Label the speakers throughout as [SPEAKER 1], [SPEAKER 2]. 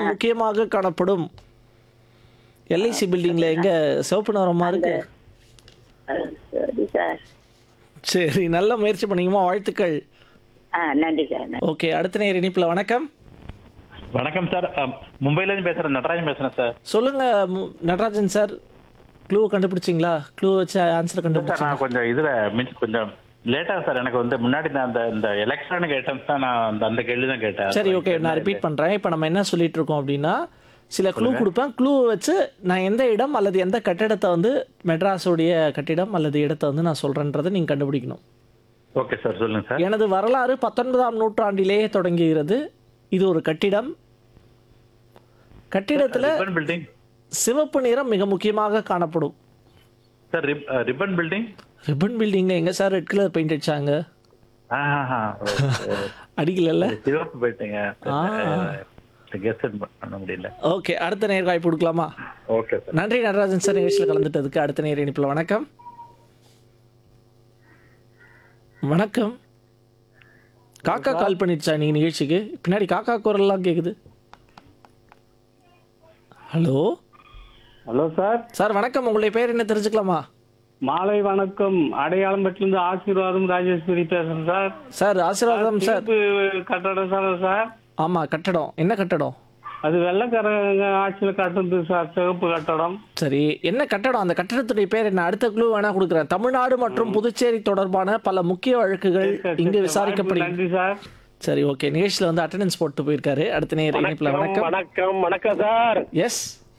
[SPEAKER 1] முக்கியமாக காணப்படும் எல்ஐசி பில்டிங்ல எங்க சிவப்பு நிறமா இருக்கு
[SPEAKER 2] அஹ், சரி சார்
[SPEAKER 1] சரி நல்ல முயற்சி பண்ணீங்கம்மா வாழ்த்துக்கள்
[SPEAKER 2] ஆ நன்றி சார் நன்றி.
[SPEAKER 1] ஓகே அடுத்த நேர் இணைப்புல வணக்கம்
[SPEAKER 3] வணக்கம் சார் அஹ், மும்பைல இருந்து பேசுறேன் நடராஜன் பேசுறேன் சார்
[SPEAKER 1] சொல்லுங்க மு- நடராஜன் சார் க்ளூ கண்டுபிடிச்சிங்களா க்ளூ வச்சு ஆன்சர்
[SPEAKER 3] சார்
[SPEAKER 1] கண்டுபிடிச்சிங்களா
[SPEAKER 3] நான் கொஞ்சம் இதுல மீன்ஸ் கொஞ்சம் லேட்டா சார் எனக்கு வந்து முன்னாடி நான் அந்த இந்த எலக்ட்ரானிக் ஐட்டம்ஸ் தான் நான் அந்த அந்த கேள்வி தான் கேட்டேன்
[SPEAKER 1] சரி ஓகே நான் ரிப்பீட் பண்றேன் இப்போ நம்ம என்ன சொல்லிட்டு இருக்கோம் அப்படின்னா சில க்ளூ கொடுப்பேன் க்ளூ வச்சு நான் எந்த இடம் அல்லது எந்த கட்டிடத்தை வந்து மெட்ராஸோடைய கட்டிடம் அல்லது இடத்தை வந்து நான் சொல்றேன்றதை நீங்க கண்டுபிடிக்கணும்
[SPEAKER 3] ஓகே சார் சொல்லுங்க சார்
[SPEAKER 1] எனது வரலாறு பத்தொன்பதாம் நூற்றாண்டிலேயே தொடங்குகிறது இது ஒரு கட்டிடம் கட்டிடத்துல
[SPEAKER 3] ரிப்பன் பில்டிங்
[SPEAKER 1] சிவப்பு நிறம் மிக முக்கியமாக காணப்படும்
[SPEAKER 3] சார் ரிப்பன் பில்டிங்
[SPEAKER 1] ரிப்பன் பில்டிங்ல எங்க சார் ரெட் கலர் பெயிண்ட் அடிச்சாங்க
[SPEAKER 3] ஆஹா
[SPEAKER 1] அடிக்கல
[SPEAKER 3] சிவப்பு போயிட்டீங்க
[SPEAKER 1] ஆ.
[SPEAKER 3] கெஸ் பண்ண முடியல
[SPEAKER 1] ஓகே அடுத்த நேர் வாய்ப்பு கொடுக்கலாமா
[SPEAKER 3] ஓகே சார்
[SPEAKER 1] நன்றி நடராஜன் சார் நிகழ்ச்சியில் கலந்துட்டதுக்கு அடுத்த நேர் இணைப்பில் வணக்கம் வணக்கம் காக்கா கால் பண்ணிடுச்சா நீங்க நிகழ்ச்சிக்கு பின்னாடி காக்கா குரல்லாம் கேக்குது ஹலோ
[SPEAKER 4] ஹலோ சார்
[SPEAKER 1] சார் வணக்கம் உங்களுடைய பேர் என்ன தெரிஞ்சுக்கலாமா
[SPEAKER 4] மாலை வணக்கம் அடையாளம்பட்டிலிருந்து ஆசீர்வாதம் ராஜேஸ்வரி பேசுறேன் சார்
[SPEAKER 1] சார் ஆசீர்வாதம் சார்
[SPEAKER 4] சிறப்பு கட்டடம் சார் சார்
[SPEAKER 1] ஆமா கட்டடம் என்ன கட்டடம்
[SPEAKER 4] அது வெள்ளைக்காரங்க ஆட்சியில் கட்டுறது சார் சிவப்பு கட்டடம்
[SPEAKER 1] சரி என்ன கட்டடம் அந்த கட்டடத்துடைய பேர் என்ன அடுத்த குழு வேணா கொடுக்குறேன் தமிழ்நாடு மற்றும் புதுச்சேரி தொடர்பான பல முக்கிய வழக்குகள் இங்கு விசாரிக்கப்படுகிறது
[SPEAKER 4] நன்றி சார்
[SPEAKER 1] சரி ஓகே நிகழ்ச்சியில் வந்து அட்டெண்டன்ஸ் போட்டு போயிருக்காரு அடுத்த நேர் இணைப்பில் வணக்கம்
[SPEAKER 5] வணக்கம் வணக்கம் sir
[SPEAKER 1] yes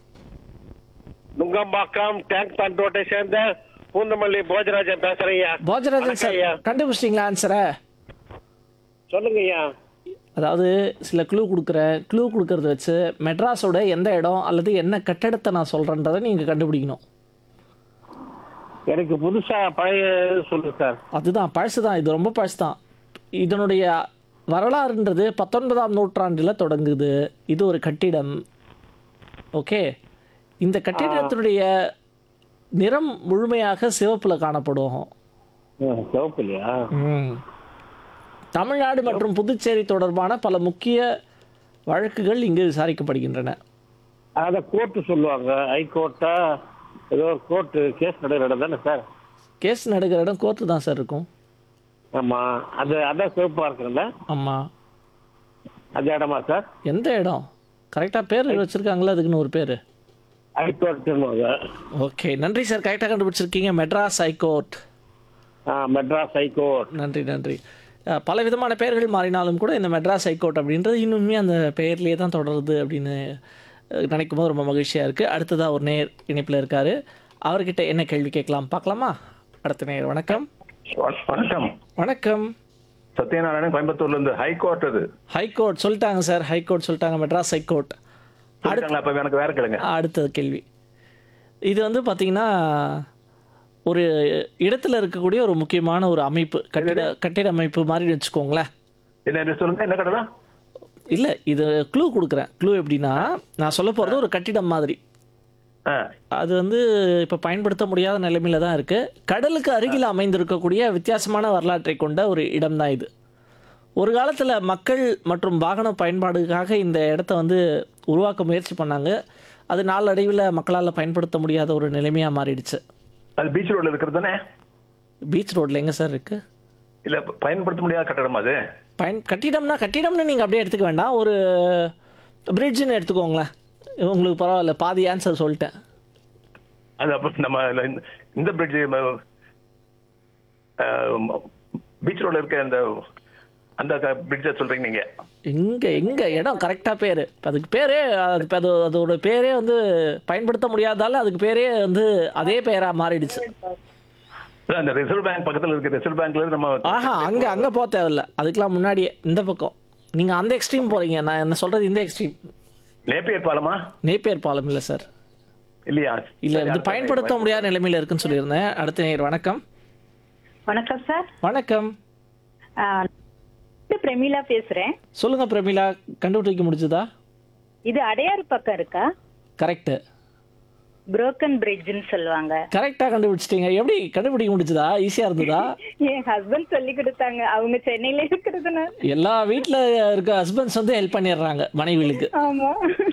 [SPEAKER 5] Nungambakkam tank bund ரோட்டை சேர்ந்த பூந்தமல்லி போஜராஜன் பேசுறேங்க
[SPEAKER 1] போஜராஜன் சார்
[SPEAKER 5] ஐயா.
[SPEAKER 1] கண்டுபிடிச்சிங்களா ஆன்சரை
[SPEAKER 5] சொல்லுங்க ஐயா
[SPEAKER 1] அதாவது சில க்ளூ கொடுக்குறேன் க்ளூ கொடுக்கறத வச்சு மெட்ராஸோட எந்த இடம் அல்லது என்ன கட்டடத்தை நான் சொல்கிறேன்றதை நீங்கள் கண்டுபிடிக்கணும்
[SPEAKER 4] எனக்கு புதுசா பழைய சொல்லு சார்
[SPEAKER 1] அதுதான் பழசு தான் இது ரொம்ப பழசு தான் இதனுடைய வரலாறுன்றது பத்தொன்பதாம் நூற்றாண்டில் தொடங்குது இது ஒரு கட்டிடம் ஓகே இந்த கட்டிடத்தினுடைய நிறம் முழுமையாக சிவப்பில் காணப்படும்
[SPEAKER 4] சிவப்பு இல்லையா
[SPEAKER 1] ம். தமிழ்நாடு மற்றும் புதுச்சேரி தொடர்பான பல முக்கிய வழக்குகள் இங்கு விசாரிக்கப்படுகின்றன
[SPEAKER 4] அத கோர்ட்டு சொல்லுவாங்க ஹைகோர்ட்டா ஏதோ கோர்ட்டு கேஸ் நடக்கிற இடம் தானே சார்
[SPEAKER 1] கேஸ் நடக்கிற இடம் கோர்ட்டு தான் சார் இருக்கும்
[SPEAKER 4] ஆமா அது அதான் சிவப்பா இருக்குல்ல
[SPEAKER 1] ஆமாம்
[SPEAKER 4] அந்த இடமா சார்
[SPEAKER 1] எந்த இடம் கரெக்டாக பேர் வச்சுருக்காங்களா அதுக்குன்னு ஒரு பேர்
[SPEAKER 4] ஹைகோர்ட்
[SPEAKER 1] ஓகே நன்றி சார் கரெக்டாக கண்டுபிடிச்சிருக்கீங்க மெட்ராஸ் ஹைகோர்ட்
[SPEAKER 4] மெட்ராஸ் ஹைகோர்ட்
[SPEAKER 1] நன்றி நன்றி அஹ், பல விதமான பெயர்கள் மாறினாலும் கூட இந்த மெட்ராஸ் ஹைகோர்ட் அப்படின்றது இன்னுமே அந்த பெயர்லேயே தான் தொடருது அப்படின்னு அஹ், நினைக்கும் போது ரொம்ப மகிழ்ச்சியாக இருக்குது அடுத்ததாக ஒரு நேர் இணைப்பில் இருக்கார் அவர்கிட்ட என்ன கேள்வி கேட்கலாம் பார்க்கலாமா அடுத்த நேர் வணக்கம்
[SPEAKER 6] வணக்கம்
[SPEAKER 1] வணக்கம்
[SPEAKER 6] சத்யநாராயணன் கோயம்புத்தூர்ல இருந்து ஹைகோர்ட் அது
[SPEAKER 1] ஹைகோர்ட் சொல்லிட்டாங்க சார் ஹைகோர்ட் சொல்லிட்டாங்க மெட்ராஸ் ஹைகோர்ட்
[SPEAKER 6] சொல்லிட்டாங்களா அப்ப எனக்கு வேற கேளுங்க
[SPEAKER 1] அடுத்தது கேள்வி இது வந்து பார்த்தீங்கன்னா ஒரு இடத்துல இருக்கக்கூடிய ஒரு முக்கியமான ஒரு அமைப்பு கட்டிட கட்டிட அமைப்பு மாதிரி வச்சுக்கோங்களேன்
[SPEAKER 6] என்ன இது சொல்லுங்க என்ன கடை
[SPEAKER 1] இல்லை இது க்ளூ கொடுக்குறேன் க்ளூ எப்படின்னா நான் சொல்ல போகிறது ஒரு கட்டிடம் மாதிரி அது வந்து இப்போ பயன்படுத்த முடியாத நிலைமையில தான் இருக்குது கடலுக்கு அருகில் அமைந்திருக்கக்கூடிய வித்தியாசமான வரலாற்றை கொண்ட ஒரு இடம் தான் இது ஒரு காலத்தில் மக்கள் மற்றும் வாகன பயன்பாடுக்காக இந்த இடத்த வந்து உருவாக்க முயற்சி பண்ணாங்க அது நாளடைவில் மக்களால் பயன்படுத்த முடியாத ஒரு நிலைமையாக மாறிடுச்சு
[SPEAKER 6] அது பீச் ரோட்ல இருக்கிறது தானே
[SPEAKER 1] பீச் ரோட்டில் எங்கே சார் இருக்குது
[SPEAKER 6] இல்ல பயன்படுத்த முடியாத கட்டடம் அது
[SPEAKER 1] பயன் கட்டிடம்னா கட்டிடம்னு நீங்கள் அப்படியே எடுத்துக்க வேண்டாம் ஒரு பிரிட்ஜுன்னு எடுத்துக்கோங்களேன் உங்களுக்கு பரவாயில்ல பாதி ஆன்சர் சொல்லிட்டேன்
[SPEAKER 6] அது அப்ப நம்ம இந்த- இந்த பிரிட்ஜ் பீச் ரோட்ல இருக்க அந்த அந்த பிரிட்ஜ சொல்றீங்க நீங்க
[SPEAKER 1] எங்க எங்க இடம் கரெக்டாக பேர் அதுக்கு பேரே அது அது அதோட பேரே வந்து பயன்படுத்த முடியாதால அதுக்கு பேரே வந்து அதே பேராக மாறிடுச்சு
[SPEAKER 6] அதான் அந்த ரிசர்வ் பேங்க் பக்கத்துல இருக்க ரிசர்வ் பேங்க்ல நம்ம
[SPEAKER 1] ஆஹா அங்கே அங்கே போக தேவையில்ல அதுக்கெல்லாம் முன்னாடியே இந்த பக்கம் நீங்கள் அந்த எக்ஸ்ட்ரீம் போகிறீங்க நான் என்ன சொல்கிறது இந்த எக்ஸ்ட்ரீம்
[SPEAKER 6] நேப்பியர் பாலமா
[SPEAKER 1] நேப்பியர் பாலம் இல்லை சார்
[SPEAKER 6] இல்லையா
[SPEAKER 1] இல்லை
[SPEAKER 6] சரி,
[SPEAKER 1] இது
[SPEAKER 6] அடுத்த
[SPEAKER 1] பயன்படுத்த முடியாத நிலைமையில் இருக்குன்னு சொல்லியிருந்தேன் அடுத்த நேர் வணக்கம்
[SPEAKER 2] வணக்கம் சார்
[SPEAKER 1] வணக்கம்
[SPEAKER 2] ஆ, இது பிரமிளா பேசுறேன்
[SPEAKER 1] சொல்லுங்கள் பிரமிளா கண்டுபிடிக்க முடிஞ்சதா
[SPEAKER 2] இது அடையாறு பக்கம் இருக்கா
[SPEAKER 1] கரெக்டு
[SPEAKER 2] புரோக்கன் பிரிட்ஜ்னு சொல்லுவாங்க
[SPEAKER 1] கரெக்டாக கண்டுபிடிச்சிட்டீங்க எப்படி கண்டுபிடிக்க முடிஞ்சதா ஈஸியாக இருந்ததா
[SPEAKER 2] என் ஹஸ்பண்ட் சொல்லி கொடுத்தாங்க அவங்க சென்னையில இருக்கிறதுனால
[SPEAKER 1] எல்லா வீட்டில் இருக்க ஹஸ்பண்ட்ஸ் வந்து ஹெல்ப் பண்ணிடுறாங்க மனைவிகளுக்கு
[SPEAKER 2] ஆமா